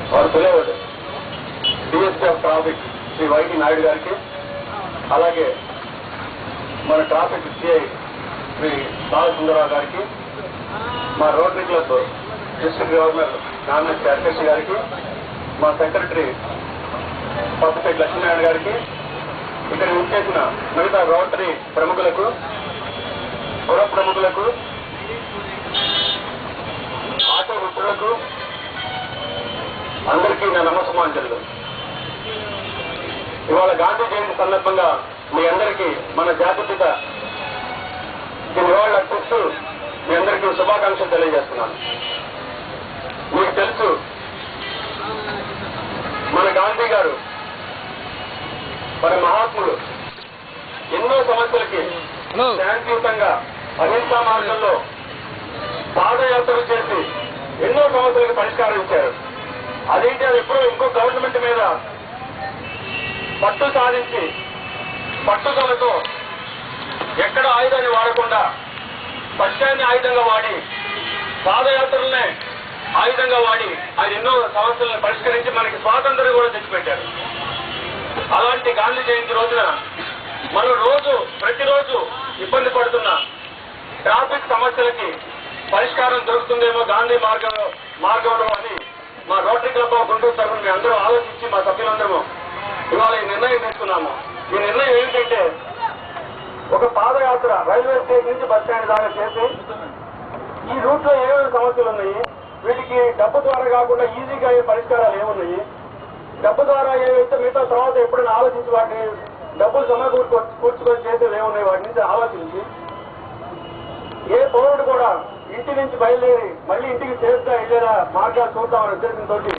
వారు పిలవడు DSP of traffic Shri YT Naidu గారికి అలాగే మన ట్రాఫిక్ సిఐ శ్రీ బాలసుందరరావు గారికి మా Rotary Club district governor nominate అధ్యక్ష గారికి మా సెక్రటరీ పప్పుశెట్టి లక్ష్మీనారాయణ గారికి ఇక్కడ ఉంచేసిన మిగతా రోటరీ ప్రముఖులకు పుర ప్రముఖులకు ఆటో మిత్రులకు అందరికీ నా నమస్కారాలు ఇవాళ గాంధీ జయంతి సందర్భంగా మీ అందరికీ మన జాతిపిత నివాళులు అర్పిస్తూ మీ అందరికీ శుభాకాంక్షలు తెలియజేస్తున్నాను మీకు తెలుసు మన గాంధీ గారు మన మహాత్ముడు ఎన్నో సమస్యలకి హలో శాంతియుతంగా అహింసా మార్గంలో పాదయాత్రలు చేసి ఎన్నో సమస్యలకు పరిష్కారం ఇచ్చారు అదేంటి అది ఎప్పుడో ఇంకో గవర్నమెంట్ మీద పట్టు సాధించి పట్టుదలతో ఎక్కడ ఆయుధాన్ని వాడకుండా పశ్చాన్ని ఆయుధంగా వాడి పాదయాత్రలనే ఆయుధంగా వాడి ఆయన ఎన్నో సమస్యలను పరిష్కరించి మనకి స్వాతంత్రం కూడా తెచ్చిపెట్టారు అలాంటి గాంధీ జయంతి రోజున మనం రోజు ప్రతిరోజు ఇబ్బంది పడుతున్న ట్రాఫిక్ సమస్యలకి పరిష్కారం దొరుకుతుందేమో గాంధీ మార్గం మార్గంలో అని మా రోటరీ క్లబ్ ఆఫ్ గుంటూరు తరఫున మేము అందరూ ఆలోచించి మా సభ్యులందరము ఇవాళ ఈ నిర్ణయం తీసుకున్నాము ఈ నిర్ణయం ఏమిటంటే ఒక పాదయాత్ర రైల్వే స్టేషన్ నుంచి బస్ స్టాండ్ దాకా చేసి ఈ రూట్ లో ఏమేమి సమస్యలు ఉన్నాయి వీటికి డబ్బు ద్వారా కాకుండా ఈజీగా అయ్యే పరిష్కారాలు ఏమున్నాయి డబ్బు ద్వారా ఏవైతే మిగతా తర్వాత ఎప్పుడైనా ఆలోచించి వాటిని డబ్బులు సమకూర్చు కూర్చుకొని చేసేది ఏమున్నాయి వాటి నుంచి ఆలోచించి ఏ పౌరుడు కూడా ఇంటి నుంచి బయలుదేరి మళ్ళీ ఇంటికి చేరుతా వెళ్ళేలా మార్గాలు చూద్దామనే ఉద్దేశంతో